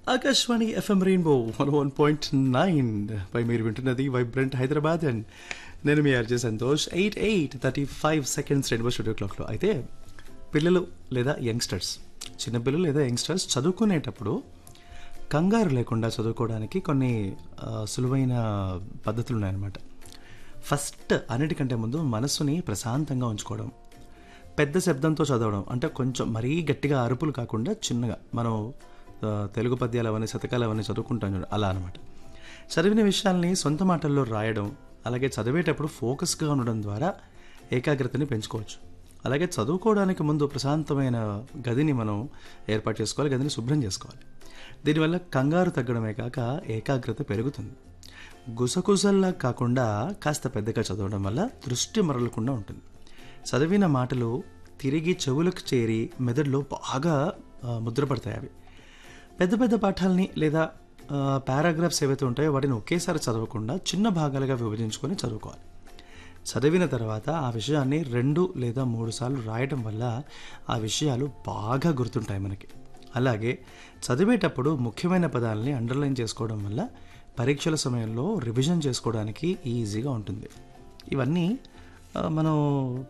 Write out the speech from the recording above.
Akashvani FM rainbow one one point nine పై మీరు వింటున్నది వైబ్రెంట్ హైదరాబాద్ అండ్ నేను మీ RJ Santosh eight eight thirty five seconds rainbow studio క్లాక్లో అయితే పిల్లలు లేదా యంగ్స్టర్స్ చిన్నపిల్లలు లేదా యంగ్స్టర్స్ చదువుకునేటప్పుడు కంగారు లేకుండా చదువుకోవడానికి కొన్ని ఆ, సులువైన పద్ధతులు ఉన్నాయన్నమాట ఫస్ట్ అన్నిటికంటే ముందు మనస్సుని ప్రశాంతంగా ఉంచుకోవడం పెద్ద శబ్దంతో చదవడం అంటే కొంచెం మరీ గట్టిగా అరుపులు కాకుండా చిన్నగా మనం ఆ, తెలుగు పద్యాలు అవన్నీ శతకాలు అవన్నీ చదువుకుంటాం చూడ అలా అనమాట చదివిన విషయాల్ని సొంత మాటల్లో రాయడం అలాగే చదివేటప్పుడు ఫోకస్గా ఉండడం ద్వారా ఏకాగ్రతని పెంచుకోవచ్చు అలాగే చదువుకోవడానికి ముందు ప్రశాంతమైన గదిని మనం ఏర్పాటు చేసుకోవాలి గదిని శుభ్రం చేసుకోవాలి దీనివల్ల కంగారు తగ్గడమే కాక ఏకాగ్రత పెరుగుతుంది గుసగుసల్లా కాకుండా కాస్త పెద్దగా చదవడం వల్ల దృష్టి మరలకుండా ఉంటుంది చదివిన మాటలు తిరిగి చెవులకు చేరి మెదడులో బాగా ఆ, ముద్రపడతాయి అవి పెద్ద పెద్ద పాఠాలని లేదా పారాగ్రాఫ్స్ ఏవైతే ఉంటాయో వాటిని ఒకేసారి చదవకుండా చిన్న భాగాలుగా విభజించుకొని చదువుకోవాలి చదివిన తర్వాత ఆ విషయాన్ని రెండు లేదా మూడు సార్లు రాయడం వల్ల ఆ విషయాలు బాగా గుర్తుంటాయి మనకి అలాగే చదివేటప్పుడు ముఖ్యమైన పదాలని అండర్లైన్ చేసుకోవడం వల్ల పరీక్షల సమయంలో రివిజన్ చేసుకోవడానికి ఈజీగా ఉంటుంది ఇవన్నీ ఆ, మనం